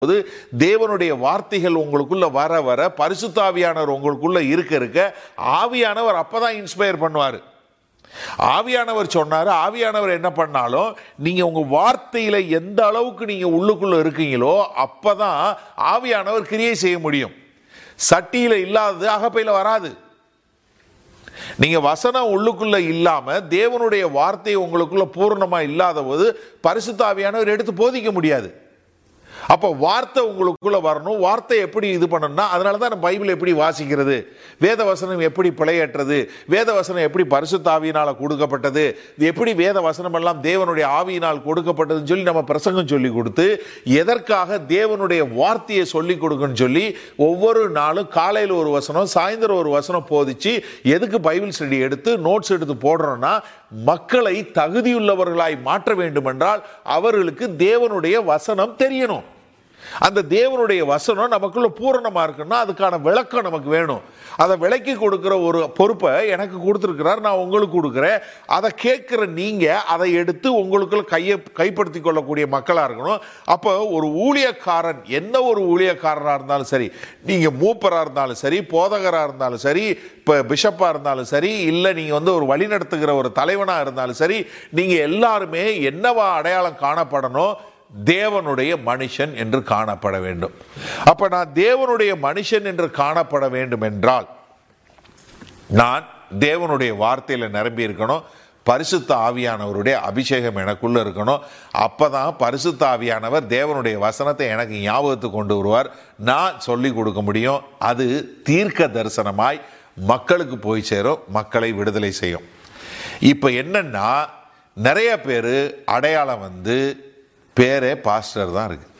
போது தேவனுடைய வார்த்தைகள் உங்களுக்குள்ள வர வர பரிசுத்தாவியானவர் உங்களுக்குள்ள இருக்க இருக்க ஆவியானவர் அப்பதான் இன்ஸ்பயர் பண்ணுவார் ஆவியானவர் சொன்னாரு ஆவியானவர் என்ன பண்ணாலும் நீங்க உங்க வார்த்தையில எந்த அளவுக்கு நீங்க உள்ளுக்குள்ள இருக்கீங்களோ அப்பதான் ஆவியானவர் கிரியை செய்ய முடியும் சட்டியில இல்லாதது அகப்பையில வராது நீங்க வசனம் உள்ளுக்குள்ள இல்லாம தேவனுடைய வார்த்தை உங்களுக்குள்ள பூரணமா இல்லாத போது பரிசுத்தாவியானவர் எடுத்து போதிக்க முடியாது அப்போ வார்த்தை உங்களுக்குள்ள வரணும் வார்த்தை எப்படி இது பண்ணணும்னா அதனால தான் நம்ம பைபிள் எப்படி வாசிக்கிறது வேத வசனம் எப்படி பிழையற்றது வேத வசனம் எப்படி பரிசுத்தாவியினால கொடுக்கப்பட்டது இது எப்படி வேத வசனம் எல்லாம் தேவனுடைய ஆவியினால் கொடுக்கப்பட்டதுன்னு சொல்லி நம்ம பிரசங்கம் சொல்லி கொடுத்து எதற்காக தேவனுடைய வார்த்தையை சொல்லி கொடுக்கணும்னு சொல்லி ஒவ்வொரு நாளும் காலையில் ஒரு வசனம் சாயந்தரம் ஒரு வசனம் போதிச்சு எதுக்கு பைபிள் ஸ்டடி எடுத்து நோட்ஸ் எடுத்து போடுறோம்னா மக்களை தகுதியுள்ளவர்களாய் மாற்ற வேண்டுமென்றால் அவர்களுக்கு தேவனுடைய வசனம் தெரியணும் அந்த தேவனுடைய வசனம் நமக்குள்ள பூரணமா இருக்குன்னா அதுக்கான விளக்கம் நமக்கு வேணும் அதை விளக்கி கொடுக்கிற ஒரு பொறுப்பை எனக்கு கொடுத்துருக்கிறார் நான் உங்களுக்கு கொடுக்குறேன் அதை கேட்குற நீங்க அதை எடுத்து உங்களுக்குள்ள கையை கைப்படுத்தி கொள்ளக்கூடிய மக்களா இருக்கணும் அப்போ ஒரு ஊழியக்காரன் என்ன ஒரு ஊழியக்காரராக இருந்தாலும் சரி நீங்க மூப்பராக இருந்தாலும் சரி போதகராக இருந்தாலும் சரி இப்போ பிஷப்பாக இருந்தாலும் சரி இல்லை நீங்கள் வந்து ஒரு வழி நடத்துகிற ஒரு தலைவனாக இருந்தாலும் சரி நீங்கள் எல்லாருமே என்னவா அடையாளம் காணப்படணும் தேவனுடைய மனுஷன் என்று காணப்பட வேண்டும் அப்ப நான் தேவனுடைய மனுஷன் என்று காணப்பட வேண்டும் என்றால் நான் தேவனுடைய வார்த்தையில நிரம்பி இருக்கணும் பரிசுத்த ஆவியானவருடைய அபிஷேகம் எனக்குள்ள இருக்கணும் அப்பதான் பரிசுத்த ஆவியானவர் தேவனுடைய வசனத்தை எனக்கு ஞாபகத்துக்கு கொண்டு வருவார் நான் சொல்லி கொடுக்க முடியும் அது தீர்க்க தரிசனமாய் மக்களுக்கு போய் சேரும் மக்களை விடுதலை செய்யும் இப்போ என்னன்னா நிறைய பேர் அடையாளம் வந்து பேரே பாஸ்டர் தான் இருக்கு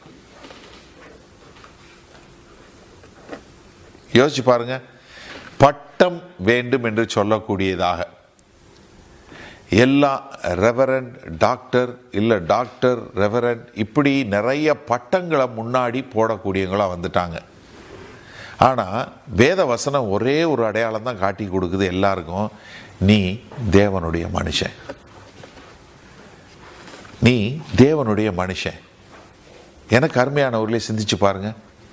யோசிச்சு பாருங்க பட்டம் வேண்டும் என்று சொல்லக்கூடியதாக எல்லா ரெவரண்ட் டாக்டர் இல்லை டாக்டர் ரெவரண்ட் இப்படி நிறைய பட்டங்களை முன்னாடி போடக்கூடியவங்களா வந்துட்டாங்க ஆனால் வேத வசனம் ஒரே ஒரு அடையாளம் தான் காட்டி கொடுக்குது எல்லாருக்கும் நீ தேவனுடைய மனுஷன் நீ தேவனுடைய மனுஷன் எனக்கு அருமையானவர்களே சிந்திச்சு பாருங்க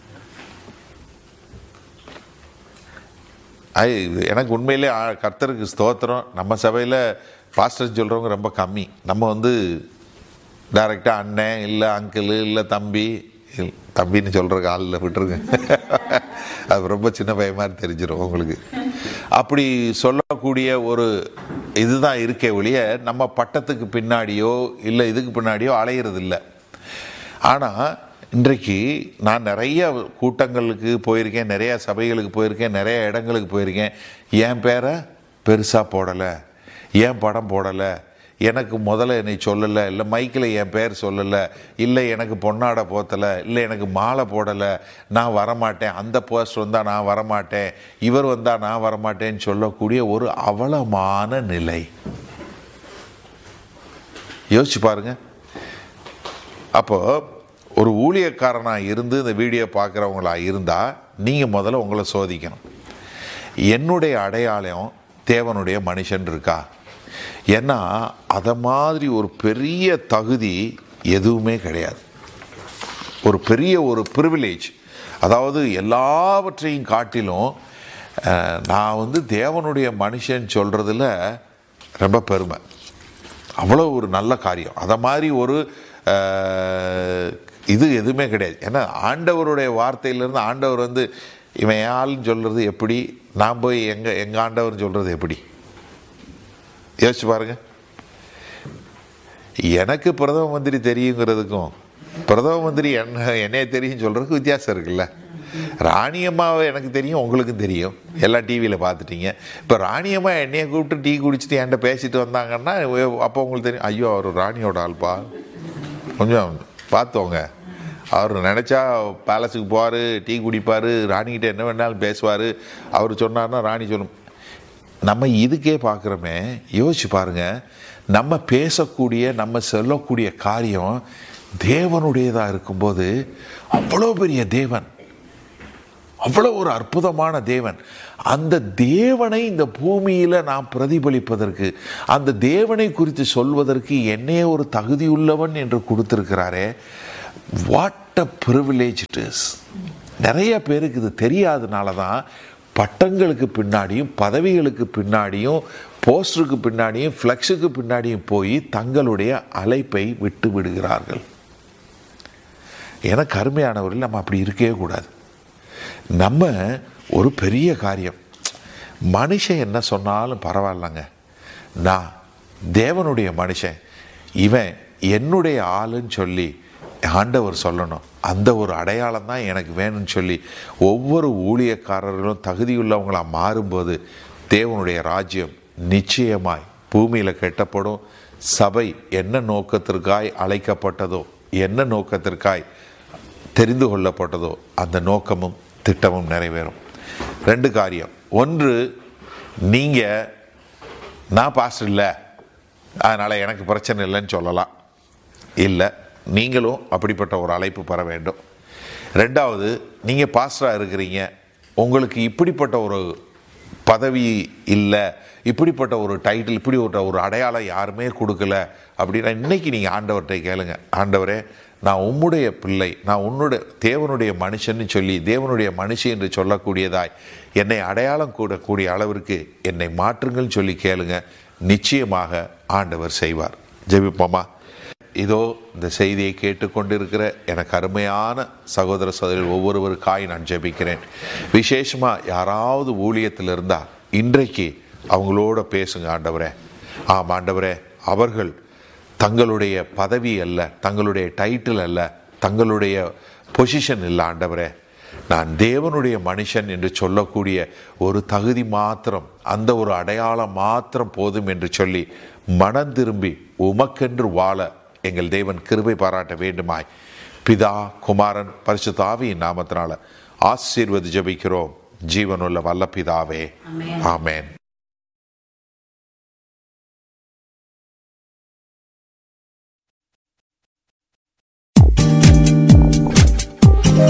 ஐ எனக்கு உண்மையிலே ஆ- கர்த்தருக்கு ஸ்தோத்திரம் நம்ம சபையில் பாஸ்டர் சொல்கிறவங்க ரொம்ப கம்மி நம்ம வந்து டைரெக்டாக அண்ணன் இல்லை அங்கிள் இல்லை தம்பி இல்ல- தம்பின்னு சொல்கிறக்கு ஆளில் விட்டுருங்க அது ரொம்ப சின்ன பையன் மாதிரி தெரிஞ்சிடும் உங்களுக்கு அப்படி சொல்லக்கூடிய ஒரு இதுதான் இருக்கே ஒழிய நம்ம பட்டத்துக்கு பின்னாடியோ இல்லை இதுக்கு பின்னாடியோ அலையிறது இல்லை ஆனால் இன்றைக்கு நான் நிறைய கூட்டங்களுக்கு போயிருக்கேன் நிறைய சபைகளுக்கு போயிருக்கேன் நிறைய இடங்களுக்கு போயிருக்கேன் என் பேரை பெருசாக போடலை ஏன் படம் போடலை எனக்கு முதல்ல என்னை சொல்லலை இல்லை மைக்கில் என் பேர் சொல்லலை இல்லை எனக்கு பொன்னாடை போத்தலை இல்லை எனக்கு மாலை போடலை நான் வரமாட்டேன் அந்த போஸ்ட் வந்தால் நான் வரமாட்டேன் இவர் வந்தால் நான் வரமாட்டேன்னு சொல்லக்கூடிய ஒரு அவலமான நிலை யோசிச்சு பாருங்க அப்போ ஒரு ஊழியக்காரனாக இருந்து இந்த வீடியோ பார்க்குறவங்களா இருந்தால் நீங்கள் முதல்ல உங்களை சோதிக்கணும் என்னுடைய அடையாளம் தேவனுடைய மனுஷன் இருக்கா ஏன்னா அதை மாதிரி ஒரு பெரிய தகுதி எதுவுமே கிடையாது ஒரு பெரிய ஒரு ப்ரிவிலேஜ் அதாவது எல்லாவற்றையும் காட்டிலும் அஹ், நான் வந்து தேவனுடைய மனுஷன் சொல்கிறதுல ரொம்ப பெருமை அவ்வளோ ஒரு நல்ல காரியம் அதை மாதிரி ஒரு அஹ், இது எதுவுமே கிடையாது ஏன்னா ஆண்டவருடைய வார்த்தையிலேருந்து ஆண்டவர் வந்து இவன் என் ஆளுன்னு சொல்கிறது எப்படி நான் போய் எங்கள் எங்கள் ஆண்டவர்னு சொல்கிறது எப்படி யோசிச்சு பாருங்க எனக்கு பிரதம மந்திரி தெரியுங்கிறதுக்கும் பிரதம மந்திரி என்ன என்னைய தெரியும் சொல்கிறதுக்கு வித்தியாசம் இருக்குல்ல ராணியம்மாவை எனக்கு தெரியும் உங்களுக்கும் தெரியும் எல்லாம் டிவியில் பார்த்துட்டீங்க இப்போ ராணியம்மா என்னைய கூப்பிட்டு டீ குடிச்சிட்டு என்கிட்ட பேசிட்டு வந்தாங்கன்னா அப்போ உங்களுக்கு தெரியும் ஐயோ அவர் ராணியோட ஆள்பா கொஞ்சம் பார்த்தோங்க அவர் நினச்சா பேலஸுக்கு போவார் டீ குடிப்பார் ராணிகிட்ட என்ன வேணாலும் பேசுவார் அவர் சொன்னார்னா ராணி சொல்லும் நம்ம இதுக்கே பார்க்குறோமே யோசிச்சு பாருங்க நம்ம பேசக்கூடிய நம்ம சொல்லக்கூடிய காரியம் தேவனுடையதாக இருக்கும்போது அவ்வளோ பெரிய தேவன் அவ்வளோ ஒரு அற்புதமான தேவன் அந்த தேவனை இந்த பூமியில் நாம் பிரதிபலிப்பதற்கு அந்த தேவனை குறித்து சொல்வதற்கு என்னையே ஒரு தகுதியுள்ளவன் என்று கொடுத்திருக்கிறாரே what what a privilege it is நிறைய பேருக்கு இது தெரியாதனால தான் பட்டங்களுக்கு பின்னாடியும் பதவிகளுக்கு பின்னாடியும் போஸ்டருக்கு பின்னாடியும் ஃப்ளெக்ஸுக்கு பின்னாடியும் போய் தங்களுடைய அழைப்பை விட்டு விடுகிறார்கள் எனக்கு அருமையானவர்கள் நம்ம அப்படி இருக்கவே கூடாது நம்ம ஒரு பெரிய காரியம் மனுஷன் என்ன சொன்னாலும் பரவாயில்லங்க நான் தேவனுடைய மனுஷன் இவன் என்னுடைய ஆளுன்னு சொல்லி ஆண்டவர் சொல்லணும் அந்த ஒரு அடையாளம் தான் எனக்கு வேணும்னு சொல்லி ஒவ்வொரு ஊழியக்காரர்களும் தகுதியுள்ளவங்களா மாறும்போது தேவனுடைய ராஜ்யம் நிச்சயமாய் பூமியில் கெட்டப்படும் சபை என்ன நோக்கத்திற்காய் அழைக்கப்பட்டதோ என்ன நோக்கத்திற்காய் தெரிந்து கொள்ளப்பட்டதோ அந்த நோக்கமும் திட்டமும் நிறைவேறும் ரெண்டு காரியம் ஒன்று நீங்கள் நான் பாஸ்டர் இல்லை அதனால் எனக்கு பிரச்சனை இல்லைன்னு சொல்லலாம் இல்லை நீங்களும் அப்படிப்பட்ட ஒரு அழைப்பு பெற வேண்டும் ரெண்டாவது நீங்கள் பாஸ்டராக இருக்கிறீங்க உங்களுக்கு இப்படிப்பட்ட ஒரு பதவி இல்லை இப்படிப்பட்ட ஒரு டைட்டில் இப்படி ஒரு ஒரு அடையாளம் யாருமே கொடுக்கல அப்படின்னா இன்னைக்கு நீங்கள் ஆண்டவர்கிட்ட கேளுங்க ஆண்டவரே நான் உம்முடைய பிள்ளை நான் உன்னுடைய தேவனுடைய மனுஷன்னு சொல்லி தேவனுடைய மனுஷி என்று சொல்லக்கூடியதாய் என்னை அடையாளம் கூடக்கூடிய அளவிற்கு என்னை மாற்றுங்கள்னு சொல்லி கேளுங்க நிச்சயமாக ஆண்டவர் செய்வார் ஜெபிப்போமா இதோ இந்த செய்தியை கேட்டுக்கொண்டிருக்கிற எனக்கு அருமையான சகோதர சகோதரிகள் ஒவ்வொருவருக்காய் நான் ஜெபிக்கிறேன் விசேஷமாக யாராவது ஊழியத்தில் இருந்தால் இன்றைக்கு அவங்களோட பேசுங்க ஆண்டவரே ஆம் ஆண்டவரே அவர்கள் தங்களுடைய பதவி அல்ல தங்களுடைய டைட்டில் அல்ல தங்களுடைய பொசிஷன் இல்லை ஆண்டவரே நான் தேவனுடைய மனுஷன் என்று சொல்லக்கூடிய ஒரு தகுதி மாத்திரம் அந்த ஒரு அடையாளம் மாத்திரம் போதும் என்று சொல்லி மனம் திரும்பி உமக்கென்று வாழ எங்கள் தேவன் கிருபை பாராட்ட வேண்டுமாய் பிதா குமாரன் பரிசுத்த ஆவியின் நாமத்தினால ஆசீர்வதி ஜபிக்கிறோம் ஜீவனுள்ள வல்ல பிதாவே ஆமேன்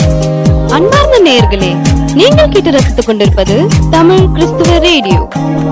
அன்பார்ந்த நேயர்களே நீங்கள் கேட்டு ரசித்துக் கொண்டிருப்பது தமிழ் கிறிஸ்துவ ரேடியோ